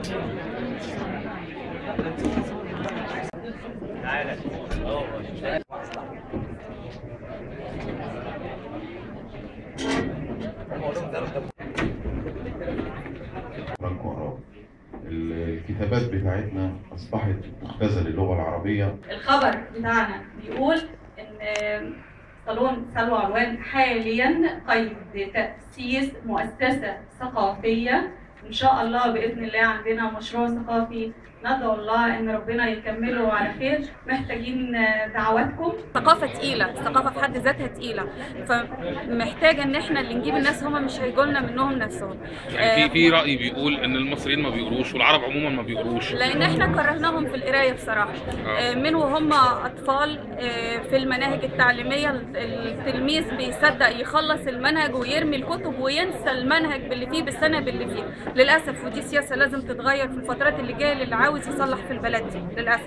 فرانكو عرب الكتابات بتاعتنا أصبحت مختزلة اللغة العربية الخبر بتاعنا بيقول ان صالون سلوى علوان حاليا قيد تأسيس مؤسسة ثقافية إن شاء الله بإذن الله عندنا مشروع ثقافي ندعو الله إن ربنا يكمله على خير محتاجين دعواتكم ثقافة تقيلة الثقافة في حد ذاتها تقيلة فمحتاجة ان احنا اللي نجيب الناس هما مش هيجوا لنا منهم نفسهم يعني في في راي بيقول ان المصريين ما بيقروش والعرب عموما ما بيقروش لان احنا كرهناهم في القرايه بصراحه آه، من وهم اطفال آه، في المناهج التعليميه التلميذ بيصدق يخلص المنهج ويرمي الكتب وينسى المنهج باللي فيه بالسنه باللي فيه للاسف ودي سياسه لازم تتغير في الفترات اللي جايه للي عاوز يصلح في البلد دي للاسف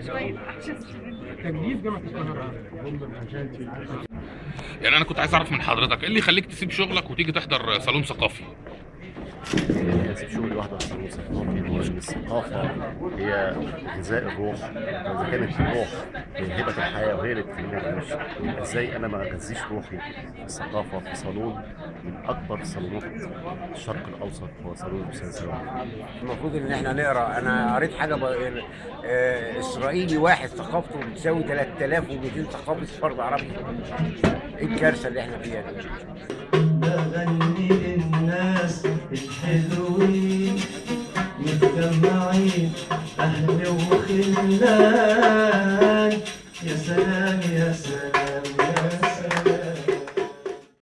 تجديد جامعه القاهره يعني انا كنت عايز اعرف من حضرتك ايه اللي يخليك تسيب شغلك وتيجي تحضر صالون ثقافي اسف شغل واحدة في الصالون الثقافي هو ان الثقافة هي غذاء الروح وإذا كانت الروح هي هبة الحياة وهي اللي بتخلينا نعيش ازاي أنا ما أغذيش روحي في الثقافة في صالون من أكبر صالونات الشرق الأوسط هو صالون الأستاذ سلام المفروض ان احنا نقرا انا قريت حاجه ب... آه، اسرائيلي واحد ثقافته بتساوي 3200 ثقافه فرد عربي ايه الكارثه اللي احنا فيها دي